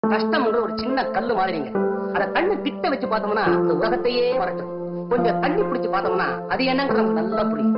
கஷ்டம்ங்கிற ஒரு சின்ன கல்லு மாதிரிங்க அத கண்ணு கிட்ட வச்சு பார்த்தோம்னா இந்த உலகத்தையே மறட்டும் கொஞ்சம் தண்ணி பிடிச்சு பார்த்தோம்னா அது என்னங்கிறது நமக்கு நல்லா புரியும்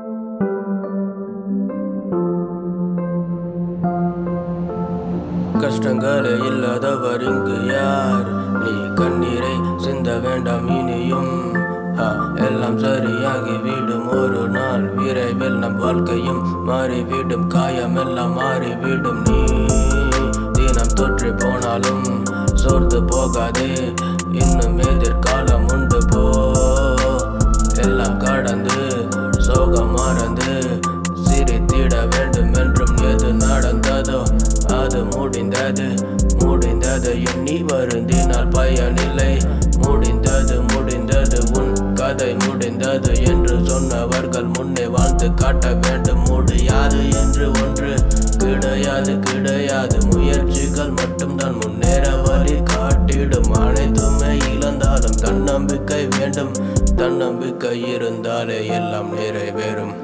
கஷ்டங்களே இல்லாதவர் இங்கு யார் நீ கண்ணீரை சிந்த வேண்டாம் இனியும் ஆ, எல்லாம் சரியாகி விடும் ஒரு நாள் விரைவில் நம் வாழ்க்கையும் மாறிவிடும் காயம் எல்லாம் மாறிவிடும் நீ தினம் தொற்றி போனாலும் சோர்ந்து போகாதே இன்னும் எதிர்காலம் உண்டு போ எல்லாம் கடந்து சோகம் மறந்து சிரித்திட வேண்டும் என்றும் எது நடந்ததோ அது முடிந்தது முடிந்தது எண்ணி வருந்தினால் பயனில்லை முடிந்தது முடிந்தது உன் கதை முடிந்தது என்று சொன்னவர்கள் முன்னே வாழ்ந்து காட்ட வேண்டும் முடியாது என்று ஒன்று கிடையாது கிடையாது முயற்சிகள் மட்டும்தான் முன்னேற வழி காட்டிடும் அனைத்துமே இழந்தாலும் தன்னம்பிக்கை வேண்டும் தன்னம்பிக்கை இருந்தாலே எல்லாம் நிறைவேறும்